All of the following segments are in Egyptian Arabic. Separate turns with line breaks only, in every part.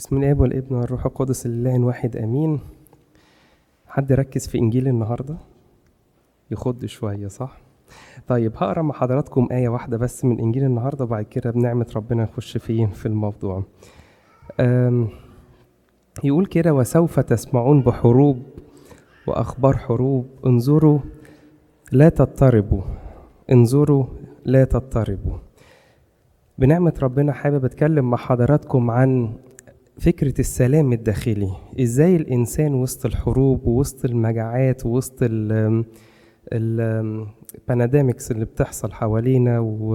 بسم الاب والابن والروح القدس الاله واحد امين حد ركز في انجيل النهارده يخض شويه صح طيب هقرا مع حضراتكم ايه واحده بس من انجيل النهارده وبعد كده بنعمه ربنا نخش فيه في الموضوع أم، يقول كده وسوف تسمعون بحروب واخبار حروب انظروا لا تضطربوا انظروا لا تضطربوا بنعمة ربنا حابب اتكلم مع حضراتكم عن فكرة السلام الداخلي ازاي الانسان وسط الحروب ووسط المجاعات ووسط ال الباناديميكس اللي بتحصل حوالينا و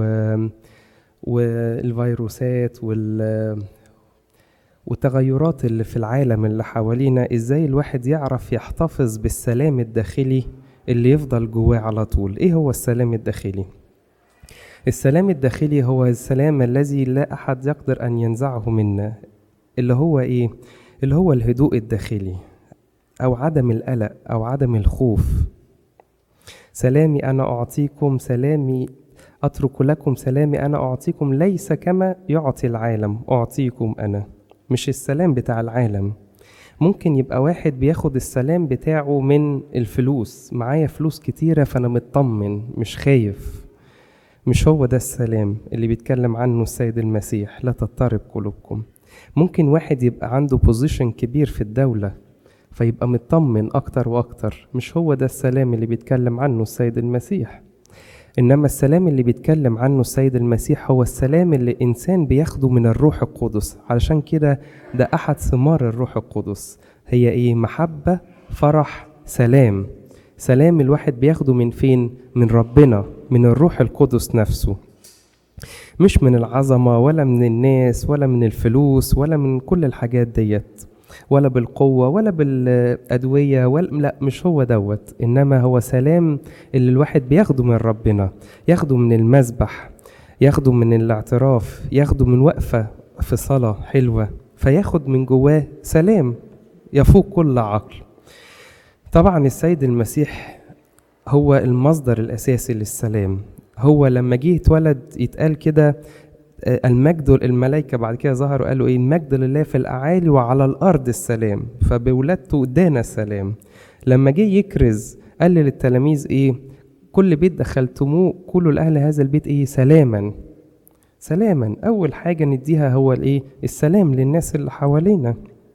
والفيروسات وال والتغيرات اللي في العالم اللي حوالينا ازاي الواحد يعرف يحتفظ بالسلام الداخلي اللي يفضل جواه على طول ايه هو السلام الداخلي السلام الداخلي هو السلام الذي لا احد يقدر ان ينزعه منا اللي هو ايه اللي هو الهدوء الداخلي او عدم القلق او عدم الخوف سلامي انا اعطيكم سلامي اترك لكم سلامي انا اعطيكم ليس كما يعطي العالم اعطيكم انا مش السلام بتاع العالم ممكن يبقى واحد بياخد السلام بتاعه من الفلوس معايا فلوس كتيرة فأنا مطمن مش خايف مش هو ده السلام اللي بيتكلم عنه السيد المسيح لا تضطرب قلوبكم ممكن واحد يبقى عنده بوزيشن كبير في الدولة فيبقى مطمن أكتر وأكتر مش هو ده السلام اللي بيتكلم عنه السيد المسيح إنما السلام اللي بيتكلم عنه السيد المسيح هو السلام اللي الإنسان بياخده من الروح القدس علشان كده ده أحد ثمار الروح القدس هي إيه محبة فرح سلام سلام الواحد بياخده من فين من ربنا من الروح القدس نفسه مش من العظمة ولا من الناس ولا من الفلوس ولا من كل الحاجات ديت ولا بالقوة ولا بالأدوية ولا لا مش هو دوت إنما هو سلام اللي الواحد بياخده من ربنا ياخده من المذبح ياخده من الاعتراف ياخده من وقفة في صلاة حلوة فياخد من جواه سلام يفوق كل عقل طبعا السيد المسيح هو المصدر الأساسي للسلام هو لما جه اتولد يتقال كده المجد الملائكة بعد كده ظهروا قالوا ايه المجد لله في الأعالي وعلى الأرض السلام فبولادته ادانا السلام لما جه يكرز قال للتلاميذ ايه كل بيت دخلتموه كل لأهل هذا البيت ايه سلاما سلاما أول حاجة نديها هو الايه السلام للناس اللي حوالينا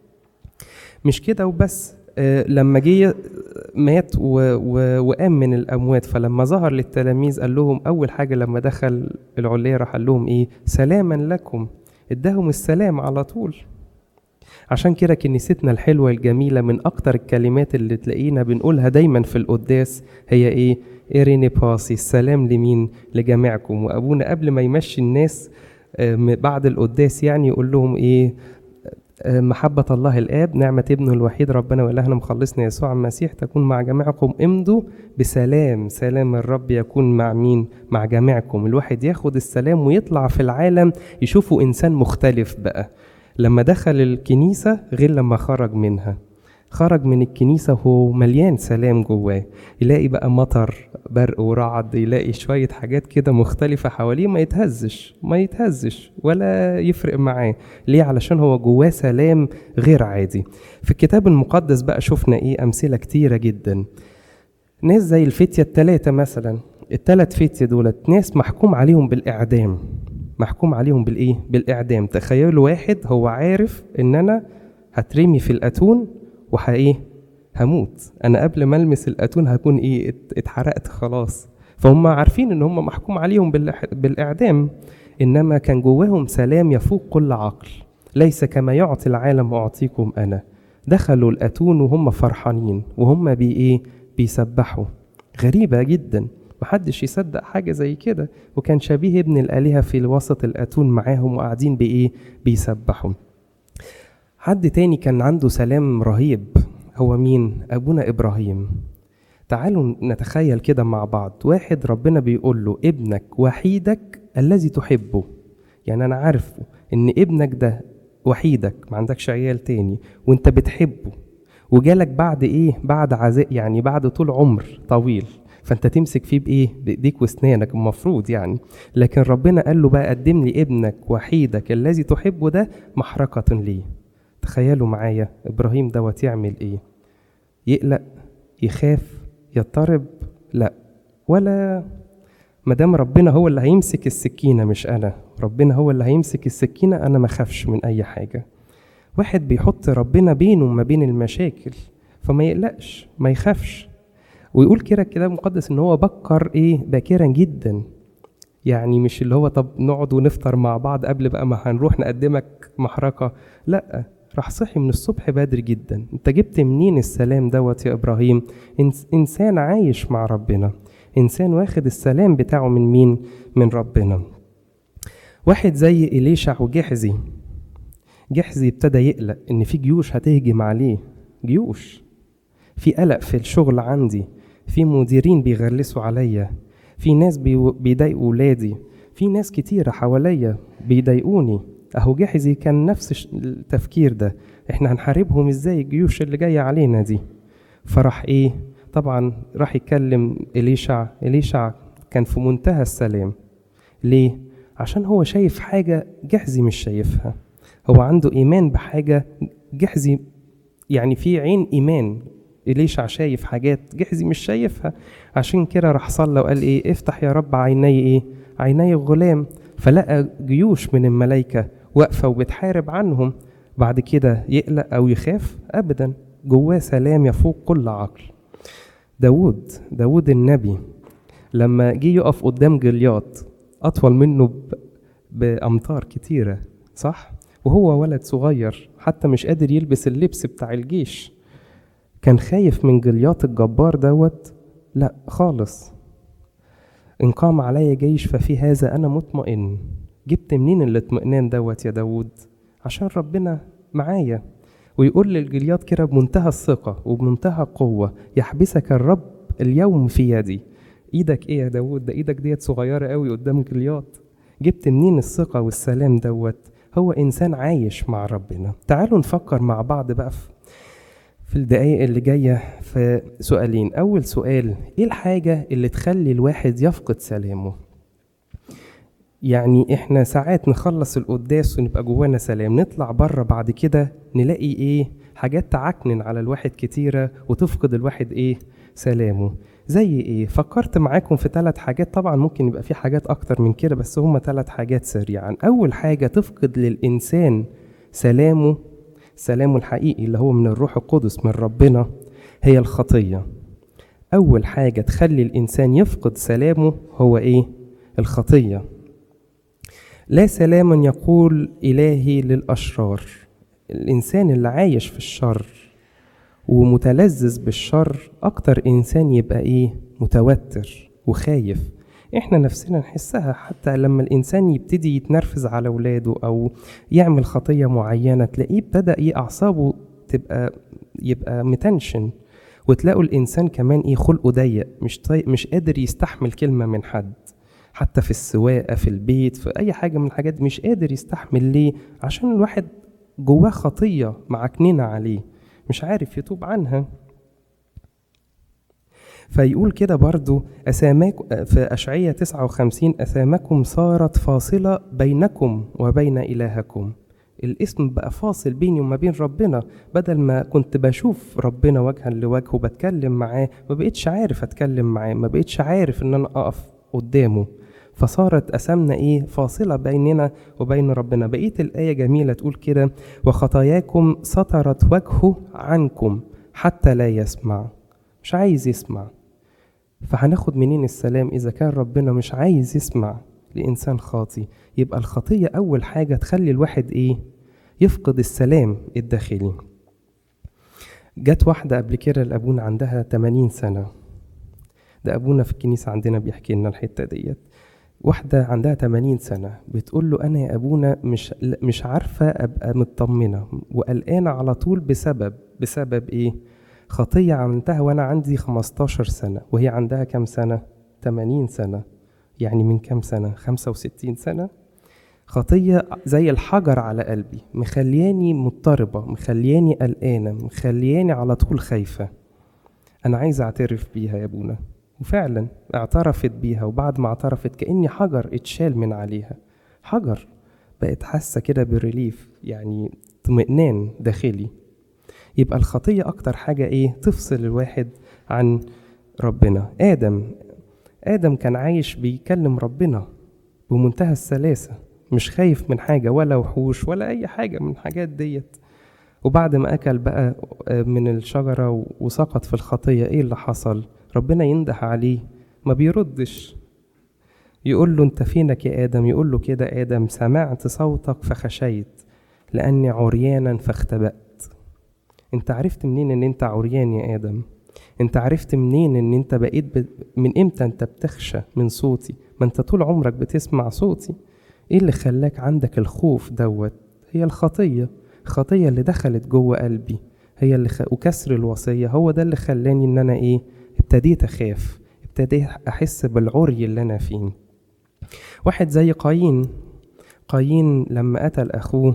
مش كده وبس آه لما جه مات و... و... وقام من الأموات فلما ظهر للتلاميذ قال لهم أول حاجة لما دخل العلية راح قال لهم إيه سلاما لكم اداهم السلام على طول عشان كده كنيستنا الحلوة الجميلة من أكتر الكلمات اللي تلاقينا بنقولها دايما في القداس هي إيه إيريني باسي السلام لمين لجميعكم وأبونا قبل ما يمشي الناس آه بعد القداس يعني يقول لهم إيه محبة الله الآب نعمة ابنه الوحيد ربنا وإلهنا مخلصنا يسوع المسيح تكون مع جميعكم امضوا بسلام سلام الرب يكون مع مين مع جميعكم الواحد ياخد السلام ويطلع في العالم يشوفه إنسان مختلف بقى لما دخل الكنيسة غير لما خرج منها خرج من الكنيسة وهو مليان سلام جواه يلاقي بقى مطر برق ورعد يلاقي شوية حاجات كده مختلفة حواليه ما يتهزش ما يتهزش ولا يفرق معاه ليه علشان هو جواه سلام غير عادي في الكتاب المقدس بقى شفنا ايه أمثلة كتيرة جدا ناس زي الفتية التلاتة مثلا التلات فتية دولت ناس محكوم عليهم بالإعدام محكوم عليهم بالإيه؟ بالإعدام تخيلوا واحد هو عارف إن أنا هترمي في الأتون وحايه هموت انا قبل ما المس الاتون هكون ايه اتحرقت خلاص فهم عارفين ان هم محكوم عليهم بالاعدام انما كان جواهم سلام يفوق كل عقل ليس كما يعطي العالم اعطيكم انا دخلوا الاتون وهم فرحانين وهم بي ايه بيسبحوا غريبه جدا محدش يصدق حاجة زي كده وكان شبيه ابن الآلهة في وسط الأتون معاهم وقاعدين بإيه بيسبحوا حد تاني كان عنده سلام رهيب هو مين أبونا إبراهيم تعالوا نتخيل كده مع بعض واحد ربنا بيقول له ابنك وحيدك الذي تحبه يعني أنا عارفه إن ابنك ده وحيدك ما عندكش عيال تاني وانت بتحبه وجالك بعد ايه بعد عزاء يعني بعد طول عمر طويل فانت تمسك فيه بايه بايديك واسنانك المفروض يعني لكن ربنا قال له بقى قدم لي ابنك وحيدك الذي تحبه ده محرقة ليه تخيلوا معايا ابراهيم دوت يعمل ايه يقلق يخاف يضطرب لا ولا مادام ربنا هو اللي هيمسك السكينة مش أنا ربنا هو اللي هيمسك السكينة أنا ما خافش من أي حاجة واحد بيحط ربنا بينه وما بين المشاكل فما يقلقش ما يخافش ويقول كده الكتاب المقدس ان هو بكر ايه باكرا جدا يعني مش اللي هو طب نقعد ونفطر مع بعض قبل بقى ما هنروح نقدمك محرقة لا راح صحي من الصبح بدري جدا انت جبت منين السلام دوت يا ابراهيم انسان عايش مع ربنا انسان واخد السلام بتاعه من مين من ربنا واحد زي إليشع وجحزي جحزي ابتدى يقلق ان في جيوش هتهجم عليه جيوش في قلق في الشغل عندي في مديرين بيغلسوا عليا في ناس بيضايقوا ولادي في ناس كتيرة حواليا بيضايقوني اهو جحزي كان نفس التفكير ده احنا هنحاربهم ازاي الجيوش اللي جاية علينا دي فراح ايه طبعا راح يكلم إليشع إليشع كان في منتهى السلام ليه؟ عشان هو شايف حاجة جحزي مش شايفها هو عنده إيمان بحاجة جحزي يعني في عين إيمان إليشع شايف حاجات جحزي مش شايفها عشان كده راح صلى وقال إيه افتح يا رب عيني إيه عيني غلام فلقى جيوش من الملائكة واقفة وبتحارب عنهم بعد كده يقلق أو يخاف أبدا جواه سلام يفوق كل عقل داود داود النبي لما جه يقف قدام جلياط أطول منه بأمتار كتيرة صح؟ وهو ولد صغير حتى مش قادر يلبس اللبس بتاع الجيش كان خايف من جلياط الجبار دوت لا خالص إن قام علي جيش ففي هذا أنا مطمئن جبت منين الاطمئنان دوت يا داود عشان ربنا معايا ويقول للجلياط كده بمنتهى الثقة وبمنتهى القوة يحبسك الرب اليوم في يدي ايدك ايه يا داود ده ايدك ديت صغيرة قوي قدام جلياط جبت منين الثقة والسلام دوت هو إنسان عايش مع ربنا تعالوا نفكر مع بعض بقى في في الدقايق اللي جاية في سؤالين أول سؤال إيه الحاجة اللي تخلي الواحد يفقد سلامه يعني إحنا ساعات نخلص القداس ونبقى جوانا سلام نطلع بره بعد كده نلاقي إيه حاجات تعكنن على الواحد كتيرة وتفقد الواحد إيه سلامه زي إيه فكرت معاكم في ثلاث حاجات طبعا ممكن يبقى في حاجات أكتر من كده بس هما ثلاث حاجات سريعا أول حاجة تفقد للإنسان سلامه سلامه الحقيقي اللي هو من الروح القدس من ربنا هي الخطية أول حاجة تخلي الإنسان يفقد سلامه هو إيه؟ الخطية لا سلاما يقول إلهي للأشرار الإنسان اللي عايش في الشر ومتلذذ بالشر أكتر إنسان يبقى إيه؟ متوتر وخايف احنا نفسنا نحسها حتى لما الانسان يبتدي يتنرفز على اولاده او يعمل خطيه معينه تلاقيه ابتدى ايه اعصابه تبقى يبقى متنشن وتلاقوا الانسان كمان ايه خلقه ضيق مش طي... مش قادر يستحمل كلمه من حد حتى في السواقه في البيت في اي حاجه من الحاجات دي مش قادر يستحمل ليه عشان الواحد جواه خطيه معكننه عليه مش عارف يتوب عنها فيقول كده برضو أساماك في أشعية 59 أسامكم صارت فاصلة بينكم وبين إلهكم الاسم بقى فاصل بيني وما بين ربنا بدل ما كنت بشوف ربنا وجها لوجه وبتكلم معاه ما بقتش عارف اتكلم معاه ما بقتش عارف ان انا اقف قدامه فصارت أسامنا إيه فاصلة بيننا وبين ربنا بقية الآية جميلة تقول كده وخطاياكم سطرت وجهه عنكم حتى لا يسمع مش عايز يسمع فهناخد منين السلام إذا كان ربنا مش عايز يسمع لإنسان خاطي يبقى الخطية أول حاجة تخلي الواحد إيه يفقد السلام الداخلي جت واحدة قبل كده لأبونا عندها 80 سنة ده أبونا في الكنيسة عندنا بيحكي لنا الحتة ديت واحدة عندها 80 سنة بتقول له أنا يا أبونا مش مش عارفة أبقى مطمنة وقلقانة على طول بسبب بسبب إيه؟ خطية عملتها وأنا عندي 15 سنة وهي عندها كام سنة؟ 80 سنة يعني من كام سنة؟ 65 سنة خطية زي الحجر على قلبي مخلياني مضطربة مخلياني قلقانة مخلياني على طول خايفة أنا عايز أعترف بيها يا أبونا وفعلا اعترفت بيها وبعد ما اعترفت كأني حجر اتشال من عليها حجر بقت حاسة كده بالريليف يعني اطمئنان داخلي يبقى الخطية أكتر حاجة إيه تفصل الواحد عن ربنا آدم آدم كان عايش بيكلم ربنا بمنتهى السلاسة مش خايف من حاجة ولا وحوش ولا أي حاجة من الحاجات ديت وبعد ما أكل بقى من الشجرة وسقط في الخطية إيه اللي حصل ربنا ينده عليه ما بيردش يقول له انت فينك يا ادم يقول له كده ادم سمعت صوتك فخشيت لاني عريانا فاختبأت انت عرفت منين ان انت عريان يا ادم انت عرفت منين ان انت بقيت ب... من امتى انت بتخشى من صوتي ما انت طول عمرك بتسمع صوتي ايه اللي خلاك عندك الخوف دوت هي الخطية الخطية اللي دخلت جوه قلبي هي اللي خ... وكسر الوصية هو ده اللي خلاني ان انا ايه ابتديت اخاف ابتديت احس بالعري اللي انا فيه واحد زي قايين قايين لما قتل اخوه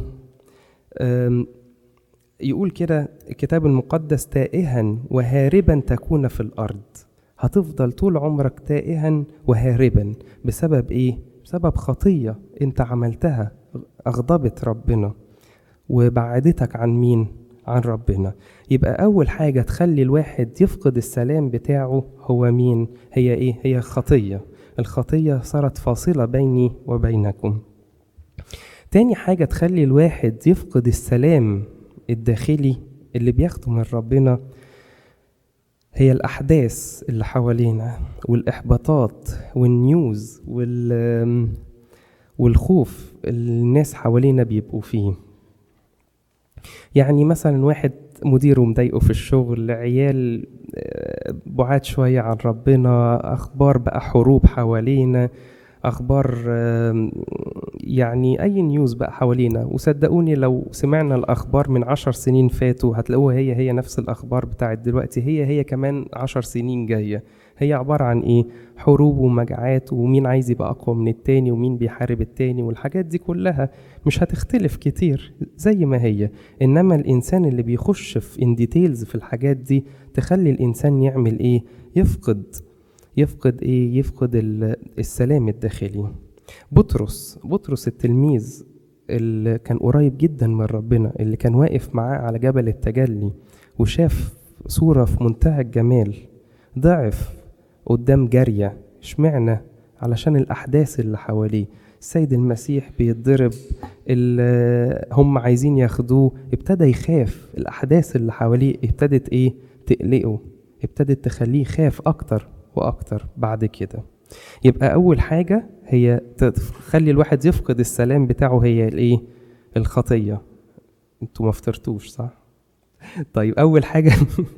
يقول كده الكتاب المقدس تائها وهاربا تكون في الارض هتفضل طول عمرك تائها وهاربا بسبب ايه بسبب خطيه انت عملتها اغضبت ربنا وبعدتك عن مين عن ربنا يبقى اول حاجه تخلي الواحد يفقد السلام بتاعه هو مين هي ايه هي خطيه الخطيه صارت فاصله بيني وبينكم تاني حاجه تخلي الواحد يفقد السلام الداخلي اللي بياخده من ربنا هي الأحداث اللي حوالينا والإحباطات والنيوز وال والخوف اللي الناس حوالينا بيبقوا فيه يعني مثلا واحد مديره مضايقه في الشغل عيال بعاد شوية عن ربنا أخبار بقى حروب حوالينا اخبار يعني اي نيوز بقى حوالينا وصدقوني لو سمعنا الاخبار من عشر سنين فاتوا هتلاقوها هي هي نفس الاخبار بتاعت دلوقتي هي هي كمان عشر سنين جاية هي عبارة عن ايه حروب ومجاعات ومين عايز يبقى اقوى من التاني ومين بيحارب التاني والحاجات دي كلها مش هتختلف كتير زي ما هي انما الانسان اللي بيخش في ان ديتيلز في الحاجات دي تخلي الانسان يعمل ايه يفقد يفقد ايه يفقد السلام الداخلي بطرس بطرس التلميذ اللي كان قريب جدا من ربنا اللي كان واقف معاه على جبل التجلي وشاف صورة في منتهى الجمال ضعف قدام جارية اشمعنى علشان الأحداث اللي حواليه السيد المسيح بيتضرب اللي هم عايزين ياخدوه ابتدى يخاف الأحداث اللي حواليه ابتدت ايه تقلقه ابتدت تخليه يخاف أكتر واكتر بعد كده يبقى اول حاجه هي تخلي الواحد يفقد السلام بتاعه هي الايه الخطيه انتوا ما فطرتوش صح طيب اول حاجه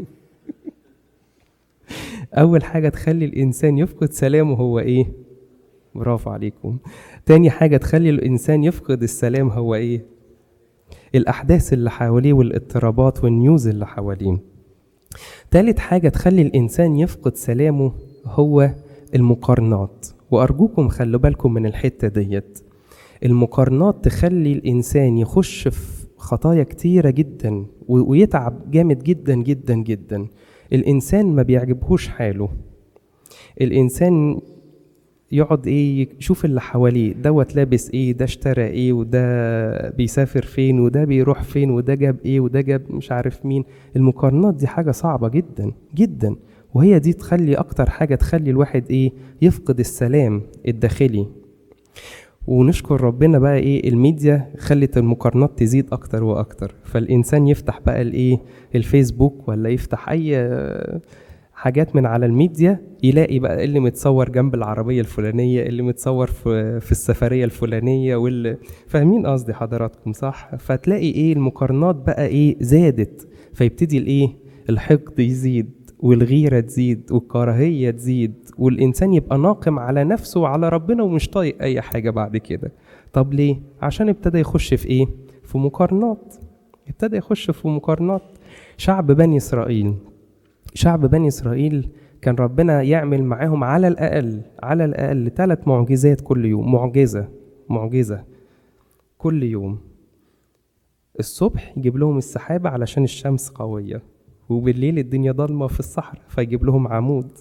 اول حاجه تخلي الانسان يفقد سلامه هو ايه برافو عليكم تاني حاجه تخلي الانسان يفقد السلام هو ايه الاحداث اللي حواليه والاضطرابات والنيوز اللي حواليه تالت حاجة تخلي الإنسان يفقد سلامه هو المقارنات وأرجوكم خلوا بالكم من الحتة ديت المقارنات تخلي الإنسان يخش في خطايا كتيرة جدا ويتعب جامد جدا جدا جدا الإنسان ما بيعجبهوش حاله الإنسان يقعد ايه يشوف اللي حواليه دوت لابس ايه ده اشترى ايه وده بيسافر فين وده بيروح فين وده جاب ايه وده جاب مش عارف مين المقارنات دي حاجة صعبة جدا جدا وهي دي تخلي اكتر حاجة تخلي الواحد ايه يفقد السلام الداخلي ونشكر ربنا بقى ايه الميديا خلت المقارنات تزيد اكتر واكتر فالانسان يفتح بقى الايه الفيسبوك ولا يفتح اي حاجات من على الميديا يلاقي بقى اللي متصور جنب العربيه الفلانيه اللي متصور في, في السفريه الفلانيه واللي فاهمين قصدي حضراتكم صح فتلاقي ايه المقارنات بقى ايه زادت فيبتدي الايه الحقد يزيد والغيرة تزيد والكراهية تزيد والإنسان يبقى ناقم على نفسه وعلى ربنا ومش طايق أي حاجة بعد كده طب ليه؟ عشان ابتدى يخش في إيه؟ في مقارنات ابتدى يخش في مقارنات شعب بني إسرائيل شعب بني إسرائيل كان ربنا يعمل معاهم على الأقل على الأقل ثلاث معجزات كل يوم معجزة معجزة كل يوم الصبح يجيب لهم السحابة علشان الشمس قوية وبالليل الدنيا ضلمة في الصحراء فيجيب لهم عمود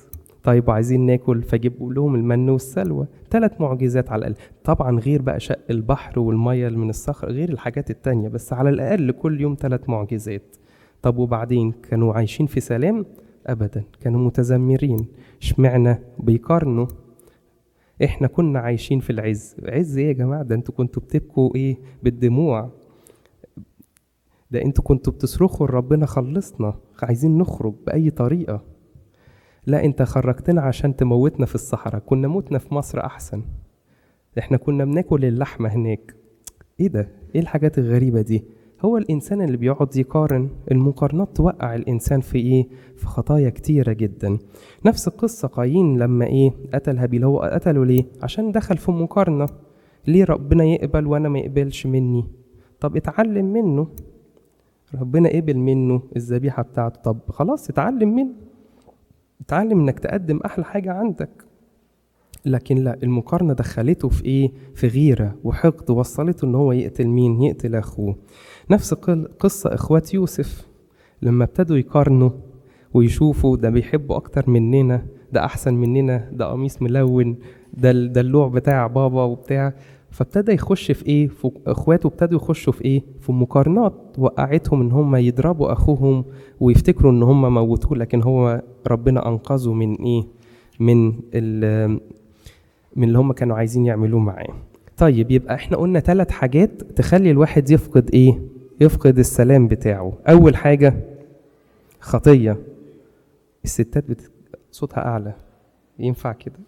طيب وعايزين ناكل فجيبوا لهم المن والسلوى ثلاث معجزات على الأقل طبعا غير بقى شق البحر والمية من الصخر غير الحاجات التانية بس على الأقل كل يوم ثلاث معجزات طب وبعدين كانوا عايشين في سلام أبدا كانوا متذمرين اشمعنى بيقارنوا احنا كنا عايشين في العز عز ايه يا جماعة ده انتوا كنتوا بتبكوا ايه بالدموع ده انتوا كنتوا بتصرخوا لربنا خلصنا عايزين نخرج بأي طريقة لا انت خرجتنا عشان تموتنا في الصحراء كنا موتنا في مصر أحسن احنا كنا بناكل اللحمة هناك ايه ده ايه الحاجات الغريبة دي هو الإنسان اللي بيقعد يقارن المقارنات توقع الإنسان في إيه؟ في خطايا كتيرة جدا نفس القصة قايين لما إيه؟ قتل هابيل هو قتله ليه؟ عشان دخل في مقارنة ليه ربنا يقبل وأنا ما يقبلش مني؟ طب اتعلم منه ربنا قبل منه الذبيحة بتاعته طب خلاص اتعلم منه اتعلم انك تقدم احلى حاجة عندك لكن لا المقارنة دخلته في ايه في غيرة وحقد وصلته ان هو يقتل مين يقتل اخوه نفس قصة اخوات يوسف لما ابتدوا يقارنوا ويشوفوا ده بيحبوا اكتر مننا ده احسن مننا ده قميص ملون ده الدلوع بتاع بابا وبتاع فابتدى يخش في ايه في اخواته ابتدوا يخشوا في ايه في مقارنات وقعتهم ان هم يضربوا اخوهم ويفتكروا ان هم موتوه لكن هو ربنا انقذه من ايه من من اللي هم كانوا عايزين يعملوه معاه طيب يبقى احنا قلنا ثلاث حاجات تخلي الواحد يفقد ايه يفقد السلام بتاعه اول حاجه خطيه الستات بت... صوتها اعلى ينفع كده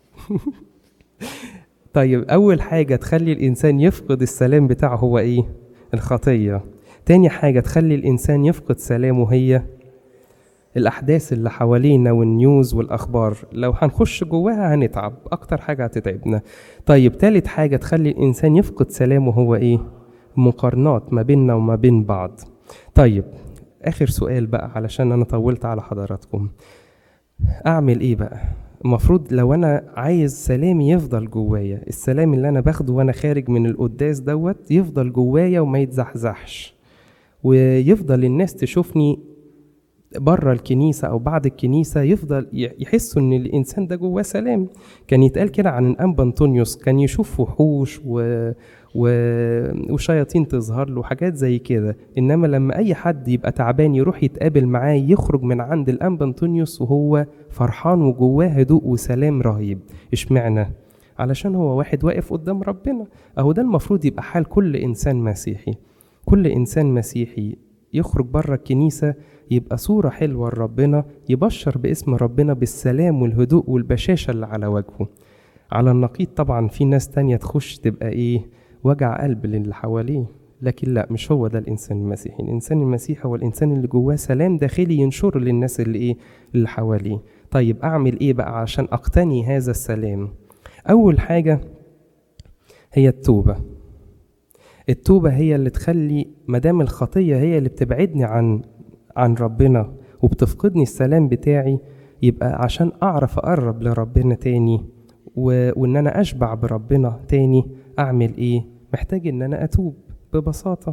طيب أول حاجة تخلي الإنسان يفقد السلام بتاعه هو إيه؟ الخطية تاني حاجة تخلي الإنسان يفقد سلامه هي الأحداث اللي حوالينا والنيوز والأخبار لو هنخش جواها هنتعب أكتر حاجة هتتعبنا طيب تالت حاجة تخلي الإنسان يفقد سلامه هو إيه؟ مقارنات ما بيننا وما بين بعض طيب آخر سؤال بقى علشان أنا طولت على حضراتكم أعمل إيه بقى؟ المفروض لو انا عايز سلامي يفضل جوايا السلام اللي انا باخده وانا خارج من القداس دوت يفضل جوايا وما يتزحزحش ويفضل الناس تشوفني بره الكنيسة أو بعد الكنيسة يفضل يحسوا إن الإنسان ده جواه سلام كان يتقال كده عن الأنبا أنطونيوس كان يشوف وحوش و... و... وشياطين تظهر له حاجات زي كده إنما لما أي حد يبقى تعبان يروح يتقابل معاه يخرج من عند الأنبا أنطونيوس وهو فرحان وجواه هدوء وسلام رهيب إشمعنى؟ علشان هو واحد واقف قدام ربنا أهو ده المفروض يبقى حال كل إنسان مسيحي كل إنسان مسيحي يخرج بره الكنيسة يبقى صورة حلوة لربنا يبشر باسم ربنا بالسلام والهدوء والبشاشة اللي على وجهه على النقيض طبعا في ناس تانية تخش تبقى ايه وجع قلب للي حواليه لكن لا مش هو ده الانسان المسيحي الانسان المسيحي هو الانسان اللي جواه سلام داخلي ينشر للناس اللي ايه اللي حواليه طيب اعمل ايه بقى عشان اقتني هذا السلام اول حاجه هي التوبه التوبه هي اللي تخلي مدام الخطيه هي اللي بتبعدني عن عن ربنا وبتفقدني السلام بتاعي يبقى عشان اعرف اقرب لربنا تاني و... وان انا اشبع بربنا تاني اعمل ايه محتاج ان انا اتوب ببساطه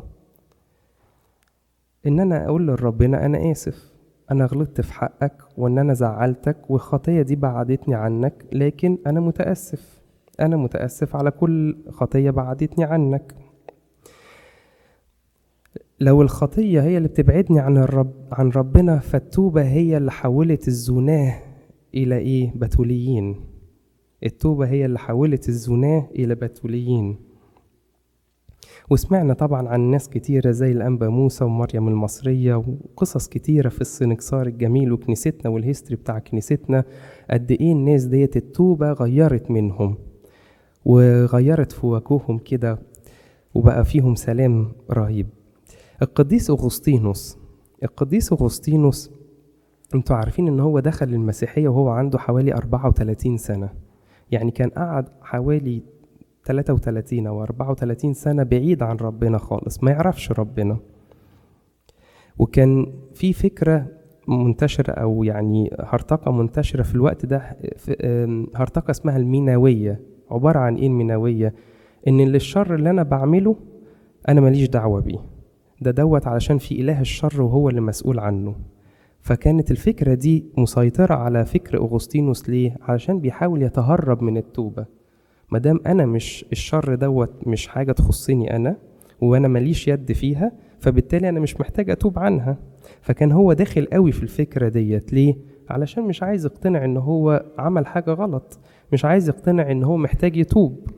ان انا اقول لربنا انا اسف انا غلطت في حقك وان انا زعلتك والخطيه دي بعدتني عنك لكن انا متاسف انا متاسف على كل خطيه بعدتني عنك لو الخطية هي اللي بتبعدني عن الرب عن ربنا فالتوبة هي اللي حولت الزناه إلى إيه؟ بتوليين. التوبة هي اللي حولت الزناه إلى بتوليين. وسمعنا طبعا عن ناس كتيرة زي الأنبا موسى ومريم المصرية وقصص كتيرة في السنكسار الجميل وكنيستنا والهيستوري بتاع كنيستنا قد إيه الناس ديت التوبة غيرت منهم وغيرت في وجوههم كده وبقى فيهم سلام رهيب القديس أغسطينوس القديس أغسطينوس انتوا عارفين ان هو دخل المسيحية وهو عنده حوالي 34 سنة يعني كان قعد حوالي 33 أو 34 سنة بعيد عن ربنا خالص ما يعرفش ربنا وكان في فكرة منتشرة أو يعني هرطقة منتشرة في الوقت ده هرطقة اسمها الميناوية عبارة عن إيه الميناوية؟ إن اللي الشر اللي أنا بعمله أنا ماليش دعوة بيه ده دوت علشان في إله الشر وهو اللي مسؤول عنه فكانت الفكرة دي مسيطرة على فكر أغسطينوس ليه؟ علشان بيحاول يتهرب من التوبة مادام أنا مش الشر دوت مش حاجة تخصني أنا وأنا ماليش يد فيها فبالتالي أنا مش محتاج أتوب عنها فكان هو داخل قوي في الفكرة ديت ليه؟ علشان مش عايز يقتنع إن هو عمل حاجة غلط مش عايز يقتنع إن هو محتاج يتوب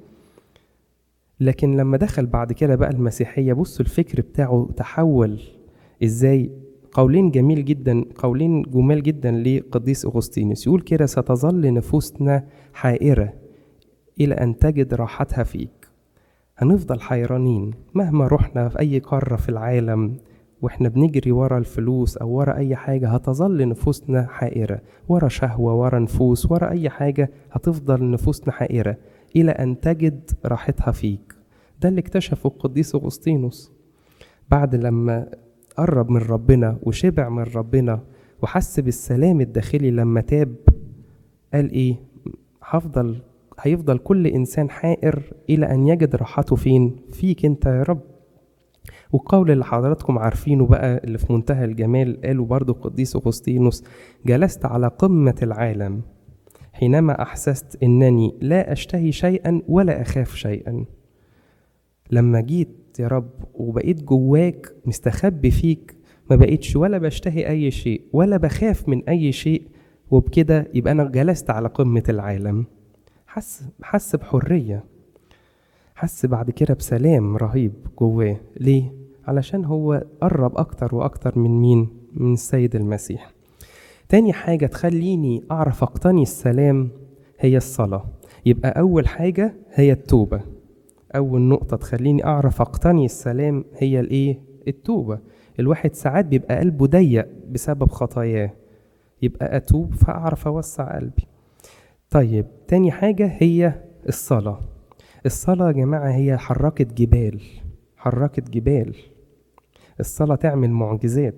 لكن لما دخل بعد كده بقى المسيحية بصوا الفكر بتاعه تحول ازاي قولين جميل جدا قولين جمال جدا لقديس أغسطينوس يقول كده ستظل نفوسنا حائرة إلى أن تجد راحتها فيك هنفضل حيرانين مهما رحنا في أي قارة في العالم واحنا بنجري ورا الفلوس او ورا اي حاجة هتظل نفوسنا حائرة ورا شهوة ورا نفوس ورا اي حاجة هتفضل نفوسنا حائرة الى ان تجد راحتها فيك ده اللي اكتشفه القديس اغسطينوس بعد لما قرب من ربنا وشبع من ربنا وحس بالسلام الداخلي لما تاب قال ايه هفضل هيفضل كل انسان حائر الى ان يجد راحته فين فيك انت يا رب والقول اللي حضراتكم عارفينه بقى اللي في منتهى الجمال قاله برضو القديس أغسطينوس جلست على قمة العالم حينما أحسست أنني لا أشتهي شيئا ولا أخاف شيئا لما جيت يا رب وبقيت جواك مستخبي فيك ما بقيتش ولا بشتهي أي شيء ولا بخاف من أي شيء وبكده يبقى أنا جلست على قمة العالم حس حس بحرية حس بعد كده بسلام رهيب جواه ليه؟ علشان هو قرب أكتر وأكتر من مين؟ من السيد المسيح تاني حاجة تخليني أعرف أقتني السلام هي الصلاة يبقى أول حاجة هي التوبة أول نقطة تخليني أعرف أقتني السلام هي الإيه؟ التوبة الواحد ساعات بيبقى قلبه ضيق بسبب خطاياه يبقى أتوب فأعرف أوسع قلبي طيب تاني حاجة هي الصلاة الصلاة يا جماعة هي حركت جبال حركت جبال الصلاة تعمل معجزات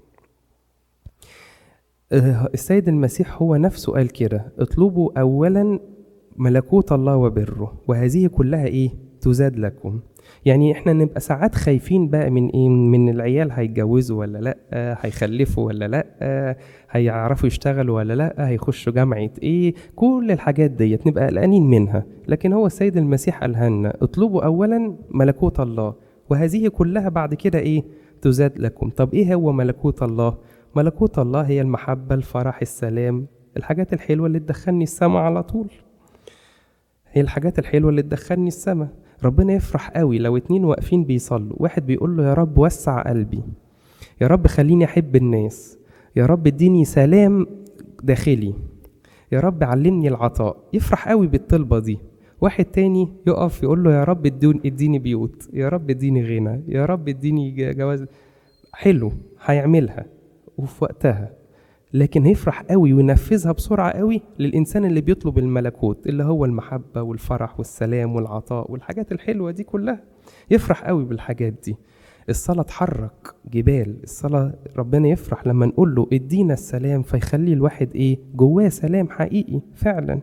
السيد المسيح هو نفسه قال كده اطلبوا أولا ملكوت الله وبره وهذه كلها إيه تزاد لكم يعني احنا نبقى ساعات خايفين بقى من ايه من العيال هيتجوزوا ولا لا هيخلفوا ولا لا هيعرفوا يشتغلوا ولا لا هيخشوا جامعة ايه كل الحاجات ديت نبقى قلقانين منها لكن هو السيد المسيح قالها لنا اطلبوا اولا ملكوت الله وهذه كلها بعد كده ايه تزاد لكم طب ايه هو ملكوت الله ملكوت الله هي المحبة الفرح السلام الحاجات الحلوة اللي تدخلني السما على طول هي الحاجات الحلوة اللي تدخلني السما ربنا يفرح قوي لو اتنين واقفين بيصلوا واحد بيقول له يا رب وسع قلبي يا رب خليني احب الناس يا رب اديني سلام داخلي يا رب علمني العطاء يفرح قوي بالطلبة دي واحد تاني يقف يقول له يا رب اديني بيوت يا رب اديني غنى يا رب اديني جواز حلو هيعملها وفي وقتها لكن هيفرح قوي وينفذها بسرعة قوي للإنسان اللي بيطلب الملكوت اللي هو المحبة والفرح والسلام والعطاء والحاجات الحلوة دي كلها يفرح قوي بالحاجات دي الصلاة تحرك جبال الصلاة ربنا يفرح لما نقول له ادينا السلام فيخلي الواحد ايه جواه سلام حقيقي فعلا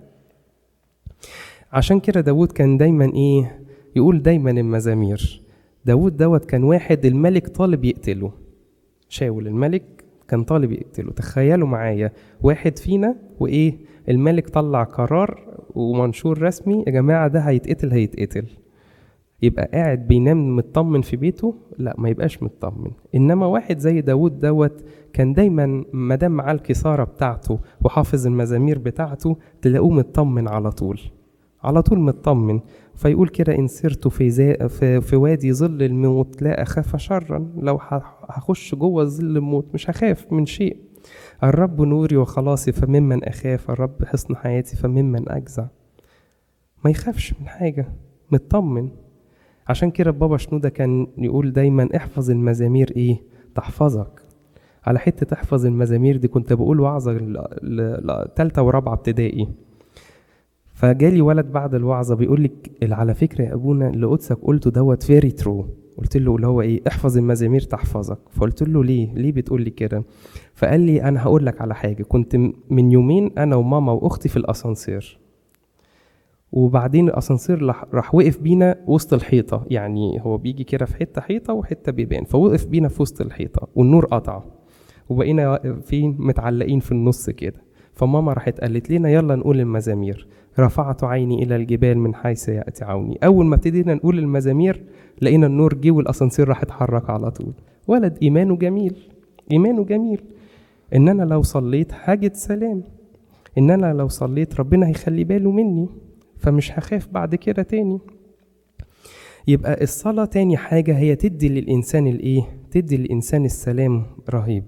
عشان كده داود كان دايما ايه يقول دايما المزامير داود دوت كان واحد الملك طالب يقتله شاول الملك كان طالب يقتله تخيلوا معايا واحد فينا وايه الملك طلع قرار ومنشور رسمي يا جماعه ده هيتقتل هيتقتل يبقى قاعد بينام مطمن في بيته لا ما يبقاش مطمن انما واحد زي داود دوت كان دايما ما دام معاه الكساره بتاعته وحافظ المزامير بتاعته تلاقوه مطمن على طول على طول مطمن فيقول كده إن سرت في, زي في, في وادي ظل الموت لا أخاف شرا لو هخش جوه ظل الموت مش هخاف من شيء الرب نوري وخلاصي فممن أخاف الرب حصن حياتي فممن أجزع ما يخافش من حاجة مطمن عشان كده بابا شنودة كان يقول دايما احفظ المزامير ايه تحفظك على حتة تحفظ المزامير دي كنت بقول وعظة تالتة ورابعة ابتدائي فجالي ولد بعد الوعظه بيقول لك على فكره يا ابونا اللي قدسك قلته دوت فيري ترو قلت له اللي هو ايه احفظ المزامير تحفظك فقلت له ليه ليه بتقول لي كده فقال لي انا هقول لك على حاجه كنت من يومين انا وماما واختي في الاسانسير وبعدين الاسانسير راح وقف بينا وسط الحيطه يعني هو بيجي كده في حته حيطه وحته بيبان فوقف بينا في وسط الحيطه والنور قطع وبقينا واقفين متعلقين في النص كده فماما راحت قالت لنا يلا نقول المزامير رفعت عيني الى الجبال من حيث ياتي عوني اول ما ابتدينا نقول المزامير لقينا النور جه والاسانسير راح اتحرك على طول ولد ايمانه جميل ايمانه جميل ان انا لو صليت هجد سلام ان انا لو صليت ربنا هيخلي باله مني فمش هخاف بعد كده تاني يبقى الصلاة تاني حاجة هي تدي للإنسان الإيه؟ تدي للإنسان السلام رهيب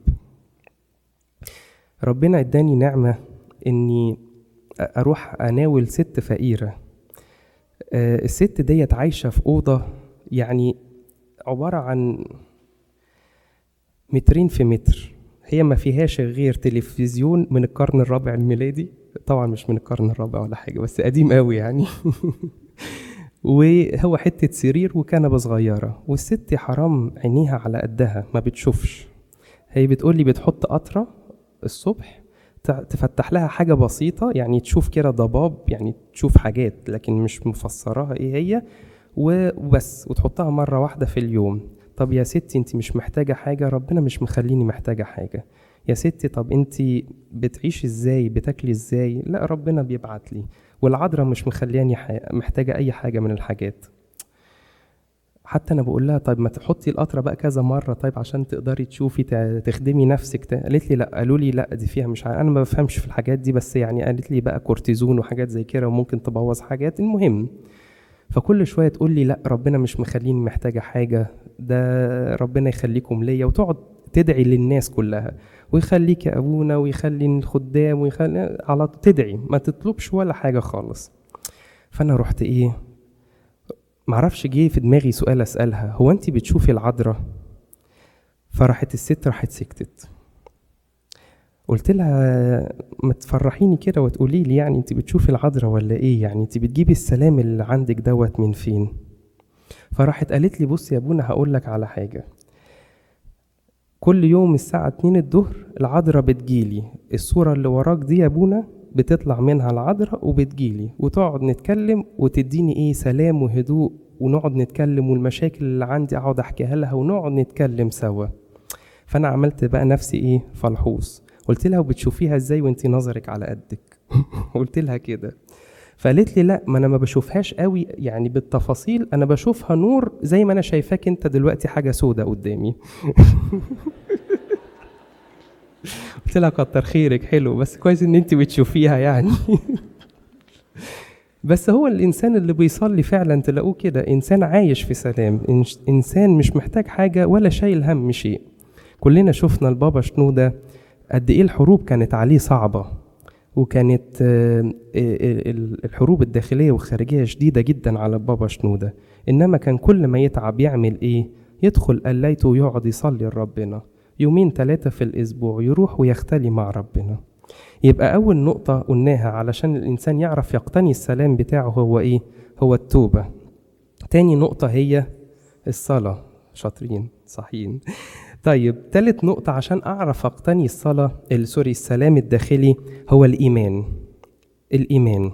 ربنا اداني نعمة إني أروح أناول ست فقيرة آه، الست ديت عايشة في أوضة يعني عبارة عن مترين في متر هي ما فيهاش غير تلفزيون من القرن الرابع الميلادي طبعا مش من القرن الرابع ولا حاجة بس قديم قوي يعني وهو حتة سرير وكنبة صغيرة والست حرام عينيها على قدها ما بتشوفش هي بتقولي بتحط قطرة الصبح ت- تفتح لها حاجة بسيطة يعني تشوف كده ضباب يعني تشوف حاجات لكن مش مفسراها ايه هي وبس وتحطها مرة واحدة في اليوم طب يا ستي انت مش محتاجة حاجة ربنا مش مخليني محتاجة حاجة يا ستي طب انت بتعيشي ازاي بتاكلي ازاي لا ربنا بيبعت لي والعذراء مش مخلياني ح- محتاجة اي حاجة من الحاجات حتى انا بقول لها طيب ما تحطي القطره بقى كذا مره طيب عشان تقدري تشوفي ت- تخدمي نفسك ت- قالت لي لا قالوا لي لا دي فيها مش عارف انا ما بفهمش في الحاجات دي بس يعني قالت لي بقى كورتيزون وحاجات زي كده وممكن تبوظ حاجات المهم فكل شويه تقول لي لا ربنا مش مخليني محتاجه حاجه ده ربنا يخليكم ليا وتقعد تدعي للناس كلها ويخليك يا ابونا ويخلي الخدام ويخلي على طول تدعي ما تطلبش ولا حاجه خالص فانا رحت ايه معرفش جه في دماغي سؤال اسالها هو انت بتشوفي العذراء فراحت الست راحت سكتت قلت لها ما تفرحيني كده وتقولي لي يعني انت بتشوفي العذراء ولا ايه يعني انت بتجيبي السلام اللي عندك دوت من فين فراحت قالت لي بص يا ابونا هقول لك على حاجه كل يوم الساعة 2 الظهر العذراء بتجيلي الصورة اللي وراك دي يا ابونا بتطلع منها العذراء وبتجيلي وتقعد نتكلم وتديني ايه سلام وهدوء ونقعد نتكلم والمشاكل اللي عندي اقعد احكيها لها ونقعد نتكلم سوا فانا عملت بقى نفسي ايه فلحوص قلت لها وبتشوفيها ازاي وانت نظرك على قدك قلت لها كده فقالت لي لا ما انا ما بشوفهاش قوي يعني بالتفاصيل انا بشوفها نور زي ما انا شايفاك انت دلوقتي حاجه سودة قدامي قلت لها كتر خيرك حلو بس كويس ان انت بتشوفيها يعني بس هو الانسان اللي بيصلي فعلا تلاقوه كده انسان عايش في سلام إنش- انسان مش محتاج حاجه ولا شايل هم شيء كلنا شفنا البابا شنودة قد ايه الحروب كانت عليه صعبه وكانت آه، آه، ال- الحروب الداخليه والخارجيه شديده جدا على البابا شنودة انما كان كل ما يتعب يعمل ايه يدخل قلايته ويقعد يصلي لربنا يومين ثلاثة في الأسبوع يروح ويختلي مع ربنا يبقى أول نقطة قلناها علشان الإنسان يعرف يقتني السلام بتاعه هو إيه؟ هو التوبة تاني نقطة هي الصلاة شاطرين صحيين طيب تالت نقطة عشان أعرف أقتني الصلاة ال- سوري السلام الداخلي هو الإيمان الإيمان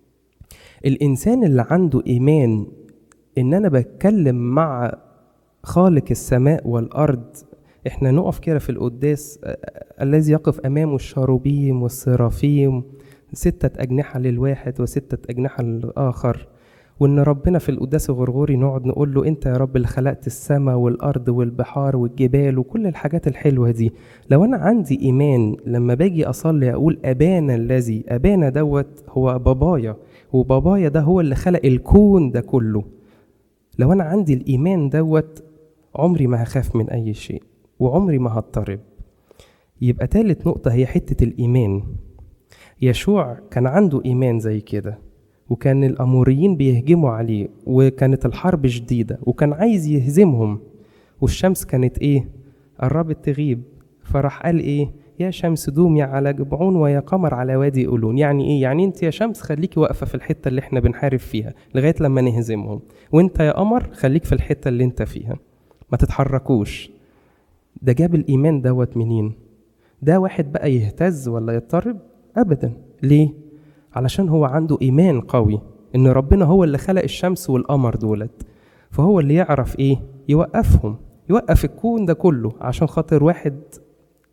الإنسان اللي عنده إيمان إن أنا بتكلم مع خالق السماء والأرض احنا نقف كده في القداس آه، آه، الذي يقف امامه الشاروبيم والسرافيم ستة أجنحة للواحد وستة أجنحة للآخر وإن ربنا في القداس الغرغوري نقعد نقول له أنت يا رب اللي خلقت السماء والأرض والبحار والجبال وكل الحاجات الحلوة دي لو أنا عندي إيمان لما باجي أصلي أقول أبانا الذي أبانا دوت هو بابايا وبابايا ده هو اللي خلق الكون ده كله لو أنا عندي الإيمان دوت عمري ما هخاف من أي شيء وعمري ما هضطرب يبقى تالت نقطة هي حتة الإيمان يشوع كان عنده إيمان زي كده وكان الأموريين بيهجموا عليه وكانت الحرب شديدة وكان عايز يهزمهم والشمس كانت إيه؟ قربت تغيب فراح قال إيه؟ يا شمس دومي على جبعون ويا قمر على وادي أولون يعني إيه؟ يعني أنت يا شمس خليكي واقفة في الحتة اللي إحنا بنحارب فيها لغاية لما نهزمهم وأنت يا قمر خليك في الحتة اللي أنت فيها ما تتحركوش ده جاب الإيمان دوت منين؟ ده واحد بقى يهتز ولا يضطرب؟ أبدا ليه؟ علشان هو عنده إيمان قوي إن ربنا هو اللي خلق الشمس والقمر دولت فهو اللي يعرف إيه؟ يوقفهم يوقف الكون ده كله عشان خاطر واحد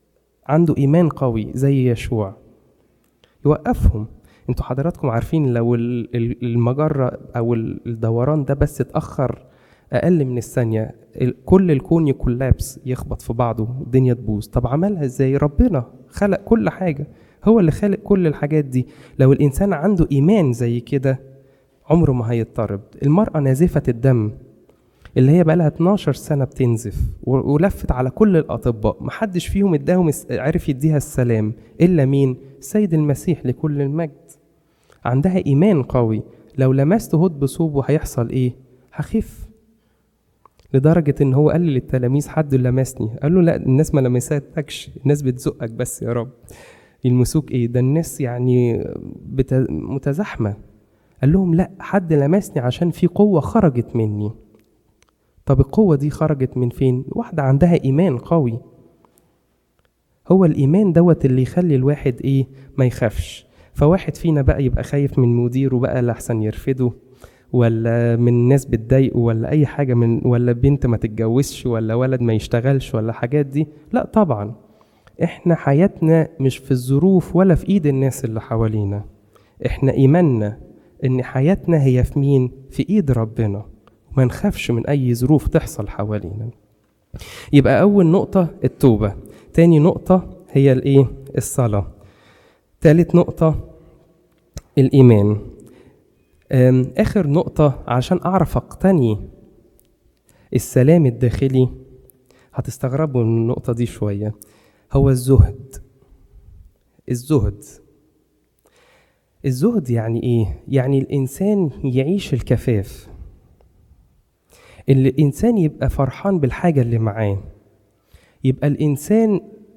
عنده إيمان قوي زي يشوع يوقفهم انتوا حضراتكم عارفين لو المجرة أو الدوران ده بس اتأخر أقل من الثانية كل الكون يكولابس يخبط في بعضه الدنيا تبوظ طب عملها ازاي ربنا خلق كل حاجة هو اللي خالق كل الحاجات دي لو الإنسان عنده إيمان زي كده عمره ما هيضطرب المرأة نازفة الدم اللي هي بقالها 12 سنة بتنزف ولفت على كل الأطباء محدش فيهم اداهم عرف يديها السلام إلا مين؟ السيد المسيح لكل المجد عندها إيمان قوي لو لمست هود بصوبه هيحصل إيه؟ هخف لدرجة إن هو قال للتلاميذ حد لمسني قال له لا الناس ما لمستكش الناس بتزقك بس يا رب يلمسوك إيه ده الناس يعني متزاحمة قال لهم لا حد لمسني عشان في قوة خرجت مني طب القوة دي خرجت من فين؟ واحدة عندها إيمان قوي هو الإيمان دوت اللي يخلي الواحد إيه ما يخافش فواحد فينا بقى يبقى خايف من مديره بقى لحسن يرفضه ولا من ناس بتضايقه ولا أي حاجة من ولا بنت ما تتجوزش ولا ولد ما يشتغلش ولا حاجات دي لا طبعا احنا حياتنا مش في الظروف ولا في ايد الناس اللي حوالينا احنا ايماننا ان حياتنا هي في مين في ايد ربنا وما نخافش من اي ظروف تحصل حوالينا يبقى اول نقطه التوبه تاني نقطه هي الايه الصلاه تالت نقطه الايمان اخر نقطه عشان اعرف اقتني السلام الداخلي هتستغربوا من النقطه دي شويه هو الزهد الزهد الزهد يعني ايه يعني الانسان يعيش الكفاف اللي الانسان يبقى فرحان بالحاجه اللي معاه يبقى الانسان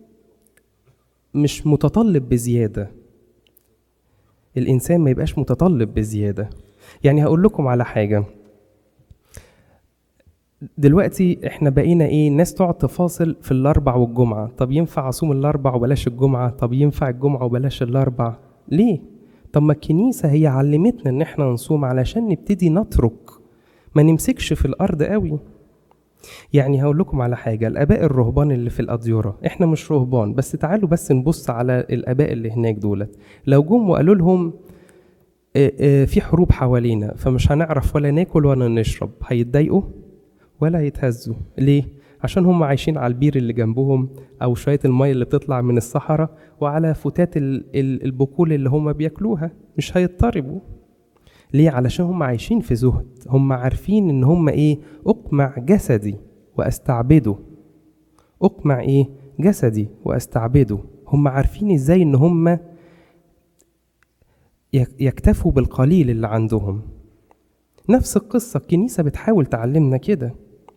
مش متطلب بزياده الانسان ما يبقاش متطلب بزياده يعني هقول لكم على حاجه دلوقتي احنا بقينا ايه الناس تقعد تفاصل في الاربع والجمعه طب ينفع اصوم الاربع وبلاش الجمعه طب ينفع الجمعه وبلاش الاربع ليه طب ما الكنيسه هي علمتنا ان احنا نصوم علشان نبتدي نترك ما نمسكش في الارض قوي يعني هقول لكم على حاجة الآباء الرهبان اللي في الأديرة إحنا مش رهبان بس تعالوا بس نبص على الآباء اللي هناك دولت لو جم وقالوا لهم في حروب حوالينا فمش هنعرف ولا ناكل ولا نشرب هيتضايقوا ولا يتهزوا ليه؟ عشان هم عايشين على البير اللي جنبهم أو شوية المية اللي بتطلع من الصحراء وعلى فتات البقول اللي هم بياكلوها مش هيضطربوا ليه؟ علشان هم عايشين في زهد هم عارفين إن هم إيه؟ أقمع جسدي وأستعبده أقمع إيه؟ جسدي وأستعبده هم عارفين إزاي إن هم يكتفوا بالقليل اللي عندهم نفس القصة الكنيسة بتحاول تعلمنا كده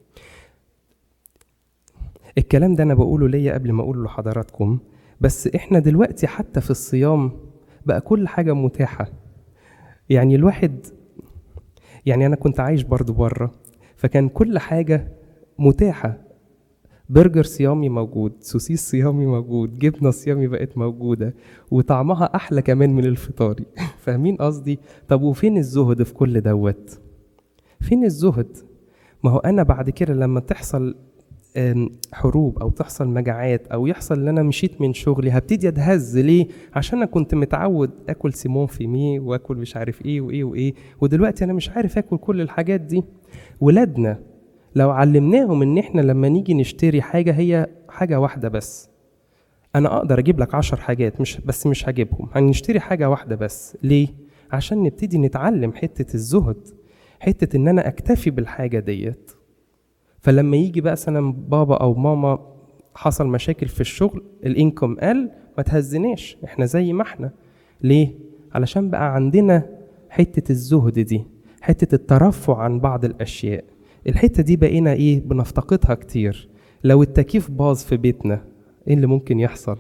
الكلام ده أنا بقوله ليا قبل ما أقوله لحضراتكم بس إحنا دلوقتي حتى في الصيام بقى كل حاجة متاحة يعني الواحد يعني أنا كنت عايش برضو بره فكان كل حاجة متاحة برجر صيامي موجود سوسيس صيامي موجود جبنة صيامي بقت موجودة وطعمها أحلى كمان من الفطاري فاهمين قصدي طب وفين الزهد في كل دوت فين الزهد ما هو أنا بعد كده لما تحصل حروب او تحصل مجاعات او يحصل ان انا مشيت من شغلي هبتدي اتهز ليه عشان انا كنت متعود اكل سيمون في مي واكل مش عارف ايه وايه وايه ودلوقتي انا مش عارف اكل كل الحاجات دي ولادنا لو علمناهم ان احنا لما نيجي نشتري حاجه هي حاجه واحده بس انا اقدر اجيب لك عشر حاجات مش بس مش هجيبهم هنشتري حاجه واحده بس ليه عشان نبتدي نتعلم حته الزهد حته ان انا اكتفي بالحاجه ديت فلما يجي بقى مثلا بابا او ماما حصل مشاكل في الشغل الانكم قل ما تهزناش احنا زي ما احنا ليه علشان بقى عندنا حته الزهد دي حته الترفع عن بعض الاشياء الحته دي بقينا ايه بنفتقدها كتير لو التكييف باظ في بيتنا ايه اللي ممكن يحصل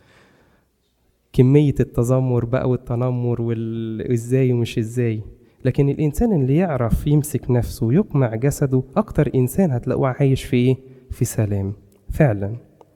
كمية التذمر بقى والتنمر وازاي ومش ازاي لكن الإنسان اللي يعرف يمسك نفسه ويقمع جسده أكتر إنسان هتلاقوه عايش في إيه؟ في سلام فعلا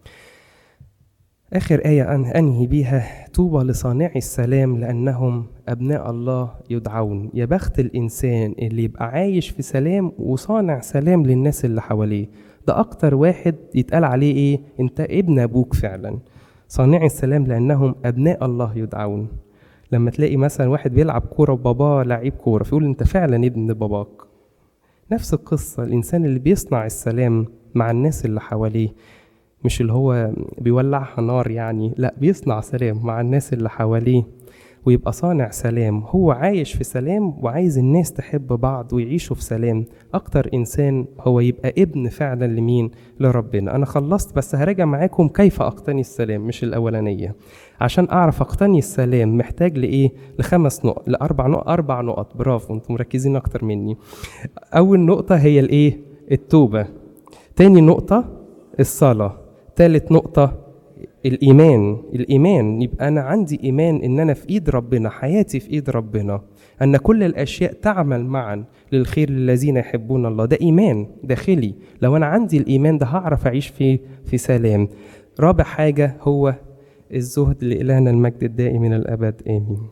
آخر آية أن أنهي بيها طوبى لصانعي السلام لأنهم أبناء الله يدعون يا بخت الإنسان اللي يبقى عايش في سلام وصانع سلام للناس اللي حواليه ده أكتر واحد يتقال عليه إيه أنت ابن أبوك فعلا صانعي السلام لأنهم أبناء الله يدعون لما تلاقي مثلا واحد بيلعب كورة وباباه لعيب كورة فيقول أنت فعلا ابن باباك نفس القصة الإنسان اللي بيصنع السلام مع الناس اللي حواليه مش اللي هو بيولعها نار يعني لا بيصنع سلام مع الناس اللي حواليه ويبقى صانع سلام هو عايش في سلام وعايز الناس تحب بعض ويعيشوا في سلام اكتر انسان هو يبقى ابن فعلا لمين لربنا انا خلصت بس هراجع معاكم كيف اقتني السلام مش الاولانيه عشان اعرف اقتني السلام محتاج لايه لخمس نقط لاربع نقط اربع نقط برافو انتم مركزين اكتر مني اول نقطه هي الايه التوبه تاني نقطه الصلاه تالت نقطه الإيمان الإيمان يبقى أنا عندي إيمان إن أنا في إيد ربنا حياتي في إيد ربنا أن كل الأشياء تعمل معا للخير للذين يحبون الله ده إيمان داخلي لو أنا عندي الإيمان ده هعرف أعيش في في سلام رابع حاجة هو الزهد لإلهنا المجد الدائم من الأبد آمين